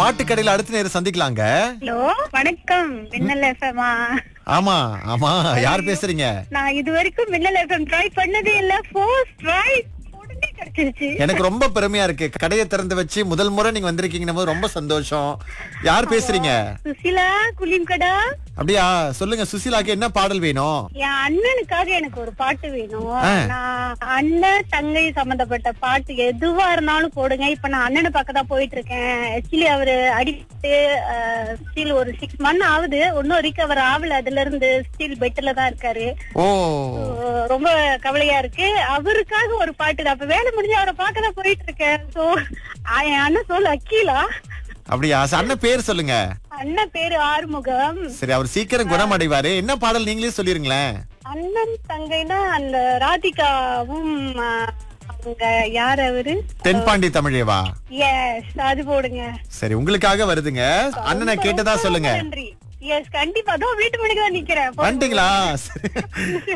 பாட்டு கடையில அடுத்த நேரம் சந்திக்கலாங்க ஹலோ வணக்கம் மின்னல் எஃப்எம்மா ஆமா ஆமா யார் பேசுறீங்க நான் இது வரைக்கும் மின்னல் எஃப்எம் ட்ரை பண்ணதே இல்ல ஃபர்ஸ்ட் ட்ரை உடனே கிடைச்சிருச்சு எனக்கு ரொம்ப பெருமையா இருக்கு கடையை திறந்து வச்சு முதல் முறை நீங்க வந்திருக்கீங்கன்னு போது ரொம்ப சந்தோஷம் யார் பேசுறீங்க சுசிலா குலிம் கடா அப்படியா சொல்லுங்க சுசிலாக்கு என்ன பாடல் வேணும் என் அண்ணனுக்காக எனக்கு ஒரு பாட்டு வேணும் ஆ. நான் அண்ணன் தங்கை சம்பந்தப்பட்ட பாட்டு எதுவா இருந்தாலும் போடுங்க இப்ப நான் அண்ணனை பார்க்க தான் போயிட்டு இருக்கேன் ஆக்சுவலி அவரு அடிட்டு ஸ்டில் ஒரு சிக்ஸ் மந்த் ஆகுது ஒன்னும் ரிகவர் ஆகல அதுல இருந்து ஸ்டில் பெட்ல தான் இருக்காரு ஓ So, ரொம்ப கவலையா இருக்கு அவருக்காக ஒரு பாட்டு தான் அப்ப வேலை முடிஞ்சு அவரை பார்க்க தான் போயிட்டு இருக்கேன் சோ என் அண்ணன் சொல் அக்கீலா அப்படியா சரி, அண்ணன் பேர் சொல்லுங்க அண்ணன் பேரு ஆறுமுகம் சரி அவர் சீக்கிரம் குணமடைவாரு என்ன பாடல் நீங்களே சொல்லிருங்களேன் அண்ணன் தங்கைனா அந்த ராதிகாவும் ஆ, அவங்க யார் அவரு தென்பாண்டி தமிழேவா எஸ் அது போடுங்க சரி உங்களுக்காக வருதுங்க அண்ணனை கேட்டதா சொல்லுங்க நன்றி எஸ் கண்டிப்பா அதோ வீட்டு மணிக்கு தான் நிக்கிறேன் வந்துட்டீங்களா சரி.